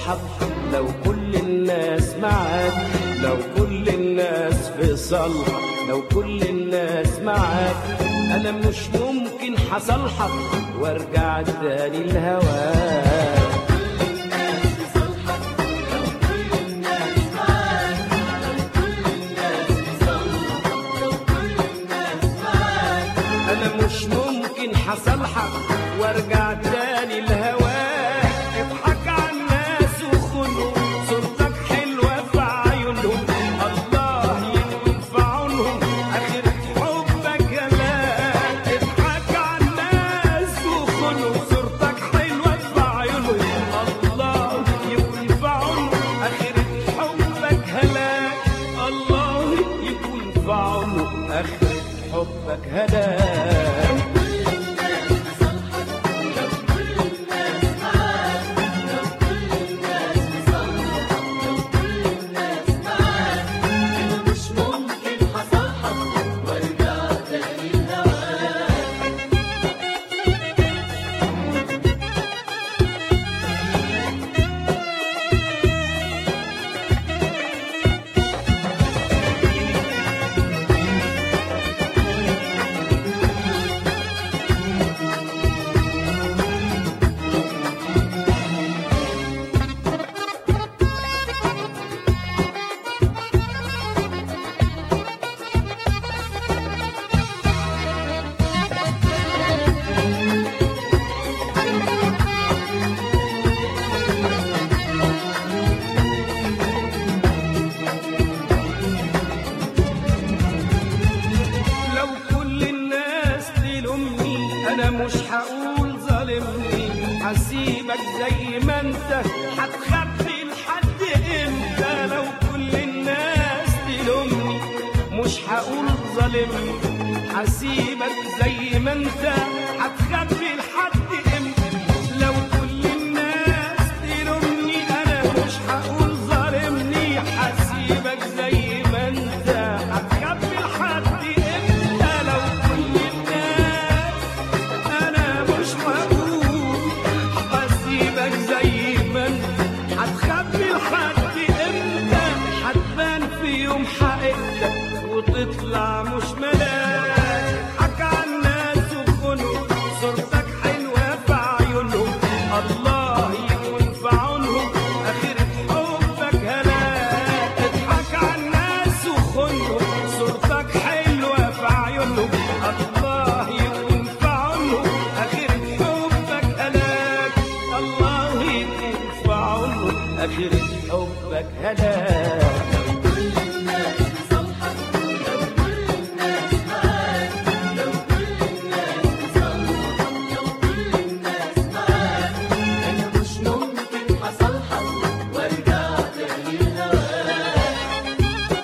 صالحك لو كل الناس معاك لو كل الناس في صالحك لو كل الناس معاك انا مش ممكن حصلحك وارجع تاني لهواك انا مش ممكن حصلحك وارجع تاني لهواك اضحك على الناس وخنهم صورتك حلوه في عيونهم الله يكون في عونهم اخرة حبك جمال اضحك على الناس وخنهم صورتك حلوه في عيونهم الله يكون في عونهم اخرة حبك هلاك الله يكون في عونهم اخرة حبك هلاك مش ممكن حصلحك وارجع تاني لهواك لو كل الناس تلومني انا مش هقول ظالمني هسيبك زي ما انت هتخبي لحد امتى لو كل الناس تلومني مش هقول ظالمني هسيبك زي ما انت هتخبي لحد امتى لو كل الناس تلومني انا مش هقول ظالمني هسيبك زي ما انت هتخبي لحد امتى لو كل الناس انا مش هقول هسيبك زي ما انت هتخبي لحد امتى هتبان في يوم حقيقتك وتطلع مش ملاك حكى على الناس وخنوا صورتك حلوه في عيونهم الله يكون في عونهم اخرة حبك هلاك اضحك على الناس وخنهم صورتك حلوه في عيونهم الله يكون في عونهم اخرة حبك هلاك الله يكون في عونهم اخرة حبك هلاك كل الناس بصالحك لو كل الناس معاك لو كل الناس بصالحك لو كل الناس معاك انا مش ممكن حصلحك وارجع تاني لهواك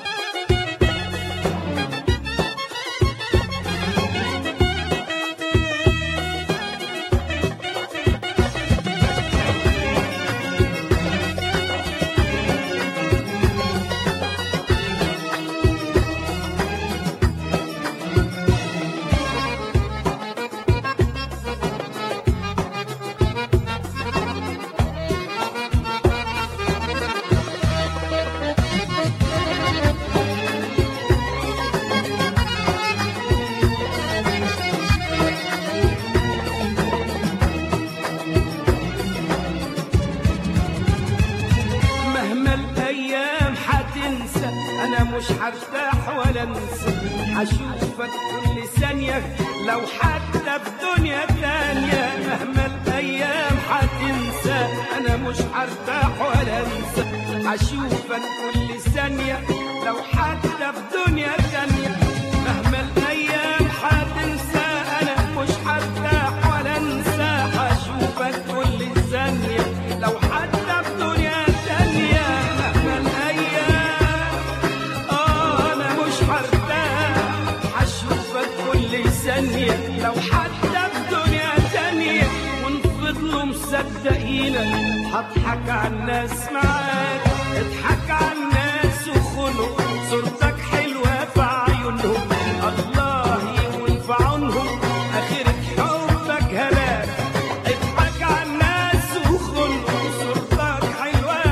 مهما الايام هتنسى انا مش هرتاح ولا انسى هشوفك كل ثانية لو حتى في دنيا تانية مهما الايام هتنسى انا مش هرتاح ولا انسى هشوفك كل ثانية لو حتى في دنيا تانية مهما الايام هتنسى انا مش هرتاح ولا انسى هشوفك كل ثانية لو حتى في دنيا تانية مهما الايام اه انا مش هرتاح هشوفك كل ثانية لو حتى في دنيا تانية وان فضلوا مصدقينك هضحك على الناس معاك اضحك على الناس وخنوا صورتك حلوة في عيونهم الله يكون في عونهم اخرة حبك هلاك اضحك على الناس وخنوا صورتك حلوة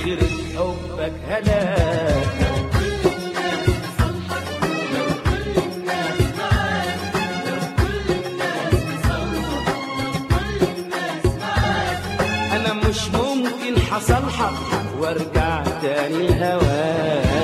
واخرة حبك هلاك انا مش ممكن حصلحك وارجع تاني لهواك